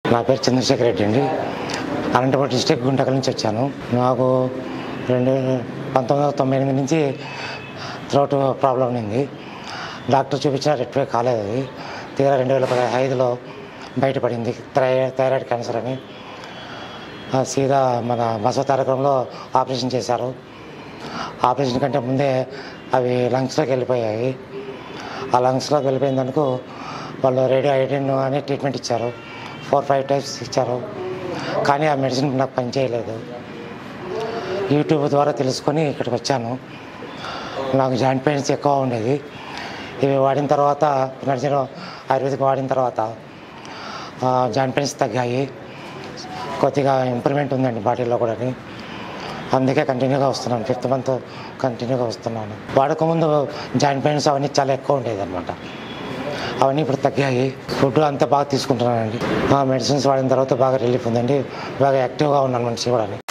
నా పేరు చంద్రశేఖర్ రెడ్డి అండి అనంతపురం డిస్టిక్ గుంటకల్ నుంచి వచ్చాను నాకు రెండు పంతొమ్మిది వందల తొంభై ఎనిమిది నుంచి థ్రోట్ ప్రాబ్లం ఉంది డాక్టర్ చూపించినా రెక్టిఫై కాలేదు అది తీరా రెండు వేల పదహైదులో బయటపడింది థై థైరాయిడ్ క్యాన్సర్ అని ఆ సీదా మన బసవ తారకంలో ఆపరేషన్ చేశారు ఆపరేషన్ కంటే ముందే అవి లంగ్స్లోకి వెళ్ళిపోయాయి ఆ లంగ్స్లోకి వెళ్ళిపోయినందుకు వాళ్ళు రేడియో ఐడిన్ అని ట్రీట్మెంట్ ఇచ్చారు ఫోర్ ఫైవ్ టైమ్స్ ఇచ్చారు కానీ ఆ మెడిసిన్ నాకు పనిచేయలేదు యూట్యూబ్ ద్వారా తెలుసుకొని ఇక్కడికి వచ్చాను నాకు జాయింట్ పెయిన్స్ ఎక్కువ ఉండేది ఇవి వాడిన తర్వాత పునర్జన ఆయుర్వేదిక్ వాడిన తర్వాత ఆ, జాయింట్ పెయిన్స్ తగ్గాయి కొద్దిగా ఇంప్రూవ్మెంట్ ఉందండి బాడీలో కూడా అందుకే కంటిన్యూగా వస్తున్నాను ఫిఫ్త్ మంత్ కంటిన్యూగా వస్తున్నాను వాడకముందు జాయింట్ పెయిన్స్ అవన్నీ చాలా ఎక్కువ ఉండేది అనమాట అవన్నీ ఇప్పుడు తగ్గాయి ఫుడ్ అంతా బాగా తీసుకుంటున్నానండి ఆ మెడిసిన్స్ వాడిన తర్వాత బాగా రిలీఫ్ ఉందండి బాగా యాక్టివ్గా ఉన్నాను మనిషి కూడా